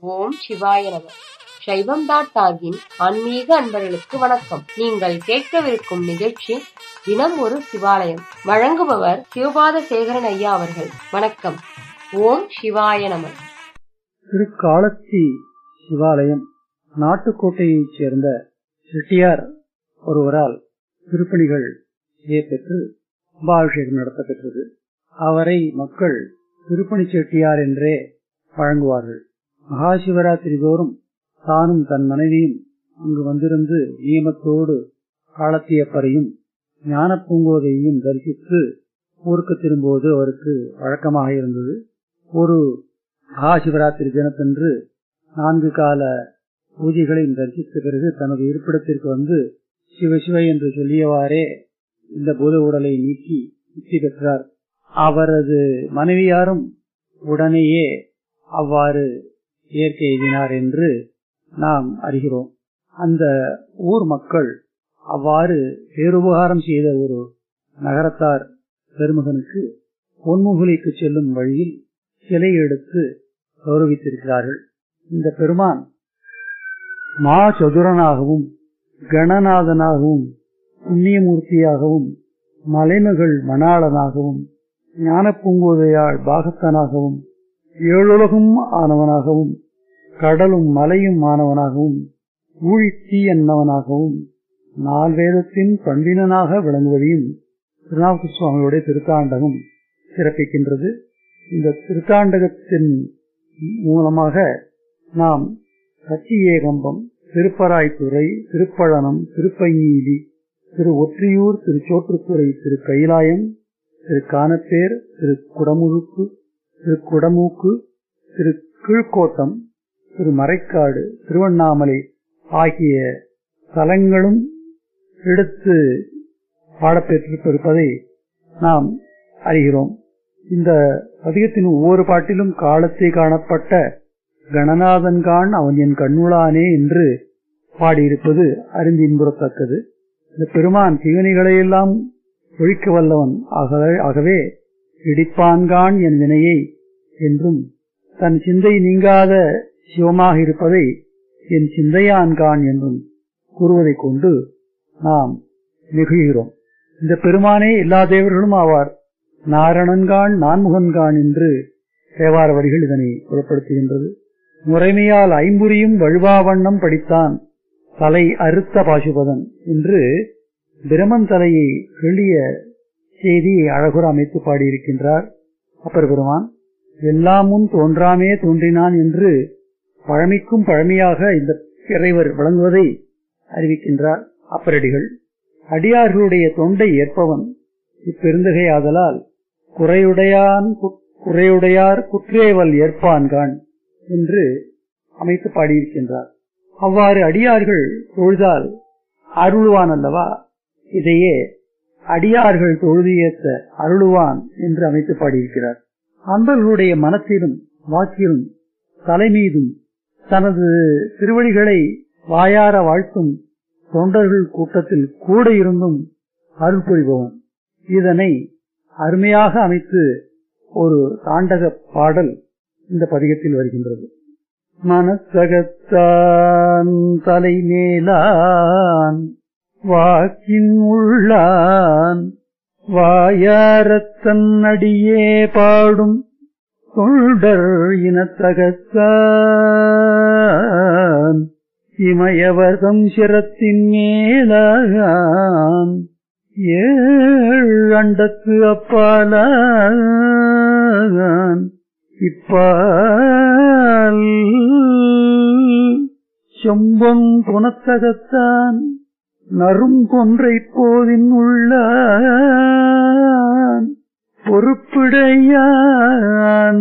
ஓம் சிவாய நம சைவம் டாட் டாகின் ஆன்மீக அன்பர்களுக்கு வணக்கம் நீங்கள் கேட்கவிருக்கும் நிகழ்ச்சி தினம் ஒரு சிவாலயம் வழங்குபவர் சிவபாத சேகரன் ஐயா அவர்கள் வணக்கம் ஓம் சிவாய நம திருக்காலத்தி சிவாலயம் நாட்டுக்கோட்டையைச் சேர்ந்த செட்டியார் ஒருவரால் திருப்பணிகள் செய்யப்பெற்று கும்பாபிஷேகம் நடத்தப்பெற்றது அவரை மக்கள் திருப்பணி செட்டியார் என்றே வழங்குவார்கள் மகா சிவராத்திரி தோறும் தானும் தன் மனைவியும் அங்கு வந்திருந்து நியமத்தோடு காலத்தியப்பரையும் ஞான பூங்கோதையையும் தரிசித்து ஊருக்கு திரும்புவது அவருக்கு வழக்கமாக இருந்தது ஒரு மகா சிவராத்திரி தினத்தன்று நான்கு கால பூஜைகளையும் தரிசித்த பிறகு தனது இருப்பிடத்திற்கு வந்து சிவ சிவ என்று சொல்லியவாறே இந்த பூத உடலை நீக்கி முக்தி பெற்றார் அவரது மனைவியாரும் உடனேயே அவ்வாறு இயற்கை எய்தினார் என்று நாம் அறிகிறோம் அந்த ஊர் மக்கள் அவ்வாறு பேருபகாரம் செய்த ஒரு நகரத்தார் பெருமகனுக்கு பொன்முகுலிக்கு செல்லும் வழியில் சிலை எடுத்து கௌரவித்திருக்கிறார்கள் இந்த பெருமான் மா சதுரனாகவும் கணநாதனாகவும் புண்ணியமூர்த்தியாகவும் மலைமகள் மணாளனாகவும் ஞான பூங்கோதையாள் பாகத்தனாகவும் ஏழுலகும் ஆனவனாகவும் கடலும் மலையும் ஆனவனாகவும் ஊழித்தீ என்னவனாகவும் நால்வேதத்தின் பண்பினனாக விளங்குவதையும் திருநாவுக்கு சுவாமியுடைய திருத்தாண்டகம் சிறப்பிக்கின்றது இந்த திருத்தாண்டகத்தின் மூலமாக நாம் கச்சியேகம்பம் திருப்பராய்த்துறை திருப்பழனம் திருப்பங்கீதி திரு ஒற்றியூர் திரு சோற்றுத்துறை திரு கைலாயம் திரு கானப்பேர் திரு குடமுழுக்கு திரு குடமூக்கு திரு கீழ்கோட்டம் திரு மறைக்காடு திருவண்ணாமலை ஆகிய தலங்களும் எடுத்து பாடப்பெற்றிருப்பதை நாம் அறிகிறோம் இந்த பதிகத்தின் ஒவ்வொரு பாட்டிலும் காலத்தை காணப்பட்ட கணநாதன்கான் அவன் என் கண்ணுளானே என்று பாடியிருப்பது அறிந்து இன்புறத்தக்கது இந்த பெருமான் தீவனைகளையெல்லாம் ஒழிக்க வல்லவன் ஆகவே இடிப்பான்கான் என் வினையை என்றும் தன் சிந்தை நீங்காத சிவமாக இருப்பதை என் சிந்தையான்கான் என்றும் கூறுவதைக் கொண்டு நாம் மிகுகிறோம் இந்த பெருமானே எல்லா தேவர்களும் ஆவார் நாரணன்கான் நான்முகன்கான் என்று தேவார வரிகள் இதனை புறப்படுத்துகின்றது முறைமையால் ஐம்புரியும் வழுவாவண்ணம் படித்தான் தலை அறுத்த பாசுபதன் என்று பிரமன் தலையை கிள்ளிய செய்தியை அழகுற அமைத்து பாடியிருக்கின்றார் அப்பர் பெருமான் எல்லாம் முன் தோன்றாமே தோன்றினான் என்று பழமைக்கும் பழமையாக இந்த இறைவர் விளங்குவதை அறிவிக்கின்றார் அப்பரடிகள் அடியார்களுடைய தொண்டை ஏற்பவன் இப்பெருந்தகையாதலால் குறையுடையான் குறையுடையார் குற்றேவல் ஏற்பான்கான் என்று அமைத்து பாடியிருக்கின்றார் அவ்வாறு அடியார்கள் தொழுதால் அருளுவான் அல்லவா இதையே அடியார்கள் தொழுது ஏத்த அருளுவான் என்று அமைத்து பாடியிருக்கிறார் அன்பர்களுடைய மனத்திலும் வாக்கிலும் தலைமீதும் தனது திருவடிகளை வாயார வாழ்த்தும் தொண்டர்கள் கூட்டத்தில் கூட இருந்தும் அருள் புரிபவன் இதனை அருமையாக அமைத்து ஒரு தாண்டக பாடல் இந்த பதிகத்தில் வருகின்றது மனசகத்தான் தலைமேலான் வாக்கின் உள்ளான் வாயாரத்தன் அடியே பாடும் தொண்டர் இனத்தகத்தான் இமயவர்தம் சிரத்தின் மேலான் ஏழ் அண்டத்து அப்பாலான் இப்பால் செம்பொன் புனத்தகத்தான் நரும் கொன்றை போதின் உள்ளான் பொறுப்பிடையான்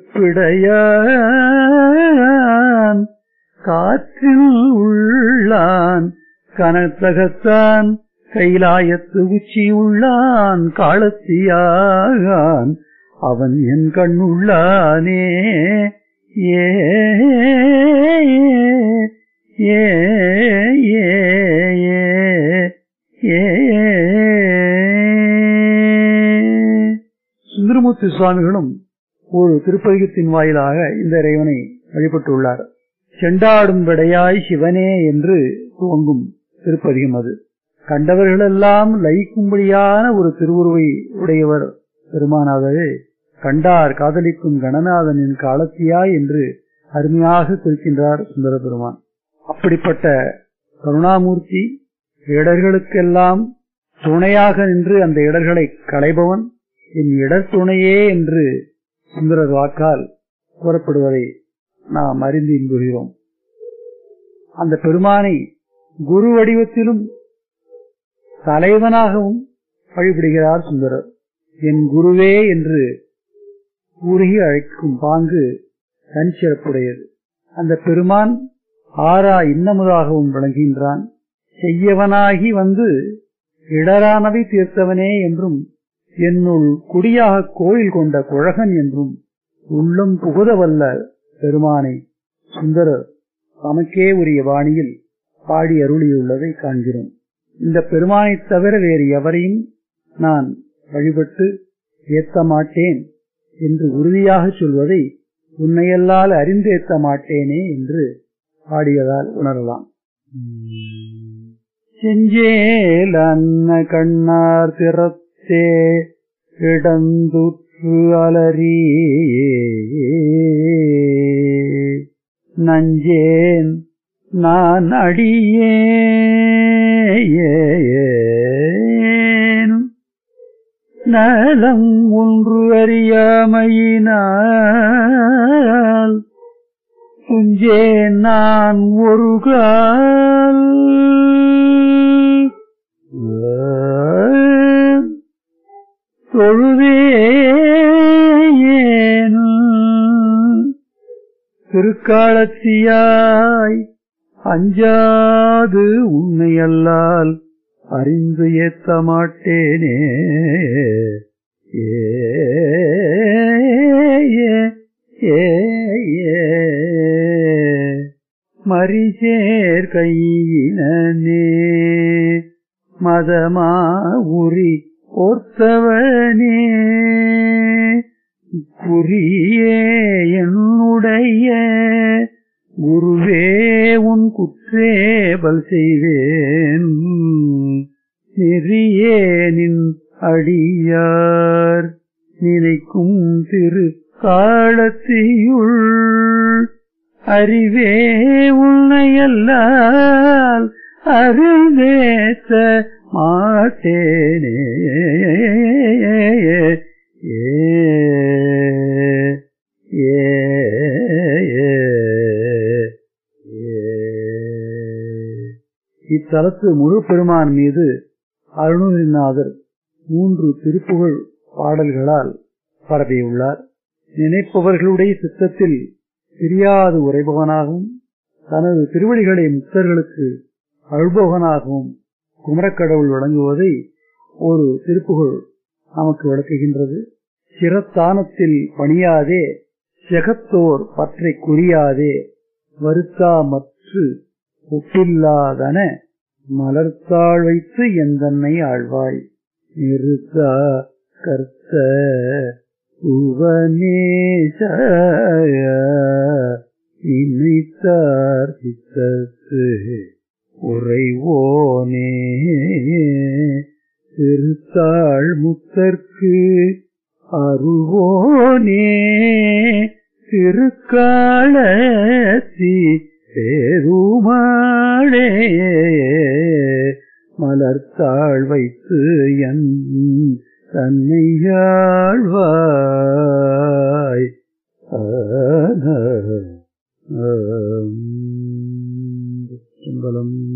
நெருப்பிடையான் காற்றில் உள்ளான் கனத்தகத்தான் கைலாயத்து உச்சி உள்ளான் காலத்தியாகான் அவன் என் கண்ணுள்ளானே ஏ ஏ ஏ ஏ சுந்தரமூர்த்தி சுவாமிகளும் ஒரு திருப்பதிகத்தின் வாயிலாக இந்த இறைவனை வழிபட்டுள்ளார் செண்டாடும் விடையாய் சிவனே என்று துவங்கும் திருப்பதிகம் அது கண்டவர்களெல்லாம் லயிக்கும்படியான ஒரு திருவுருவை உடையவர் பெருமானாகவே கண்டார் காதலிக்கும் கணநாதனின் காலத்தியாய் என்று அருமையாக குறிக்கின்றார் சுந்தர பெருமான் அப்படிப்பட்ட கருணாமூர்த்தி இடர்களுக்கெல்லாம் துணையாக நின்று அந்த இடர்களை களைபவன் என் இடர் துணையே என்று சுந்தரர் வாக்கால் கூறப்படுவதை நாம் அறிந்து இன்புகிறோம் அந்த பெருமானை குரு வடிவத்திலும் தலைவனாகவும் வழிபடுகிறார் சுந்தரர் என் குருவே என்று கூறி அழைக்கும் பாங்கு தன் சிறப்புடையது அந்த பெருமான் ஆறா இன்னமுதாகவும் விளங்குகின்றான் செய்யவனாகி வந்து இடரானவை தீர்த்தவனே என்றும் என்னுள் குடியாக கோயில் கொண்ட குழகன் என்றும் உள்ளம் புகுதவல்ல பெருமானை சுந்தரர் தமக்கே உரிய வாணியில் பாடி அருளியுள்ளதை காண்கிறோம் இந்த பெருமானைத் தவிர வேறு எவரையும் நான் வழிபட்டு ஏத்த மாட்டேன் என்று உறுதியாக சொல்வதை உன்னையல்லால் அறிந்தேத்த மாட்டேனே என்று பாடியதால் உணரலாம் செஞ்சேல் அன்ன கண்ணார் திறத்தே இடந்துற்று அலறி நஞ்சேன் நான் அடியேன் நலம் ஒன்று அறியாமையினால் துஞ்சேன் நான் ஒரு கால் தொழுவேன் திருக்காலத்தியாய் அஞ்சாது உன்னையல்லால் அறிந்து ஏத்த மாட்டேனே ஏ ஏ, ஏ, ஏ. மரிசேர் கையினே மதமா உரி ஒர்த்தவனே குறியே என்னுடைய குருவே உன் குற்றேபல் செய்வேன் நெறியே நின் அடியார் நினைக்கும் திரு காலத்தியுள் அறிவே உன்னையல்லால் அருந்தேத்த மாட்டேனே ஏ ஏ இத்தலத்து முழுப்பெருமான் மீது அருணகிரிநாதர் மூன்று திருப்புகழ் பாடல்களால் பரப்பியுள்ளார் நினைப்பவர்களுடைய சித்தத்தில் பிரியாது உரைபவனாகவும் தனது திருவடிகளை முக்தர்களுக்கு அழுபவனாகவும் குமரக்கடவுள் வழங்குவதை ஒரு திருப்புகழ் நமக்கு விளக்குகின்றது சிரத்தானத்தில் பணியாதே செகத்தோர் பற்றை குறியாதே வருத்தா மற்று ஒப்பில்லாதன மலர்த்தாள் வைத்து எந்தன்னை ஆழ்வாய் நிறுத்தா கர்த்த உவனேச இணைத்தார் சித்தத்து உறைவோனே திருத்தாள் முத்தற்கு அருவோனே திருக்காலத்தி பேருமாளே மலர்த்தாள் வைத்து என் தன்னையாழ்வாய் ஆன ஆம். சும்பலம்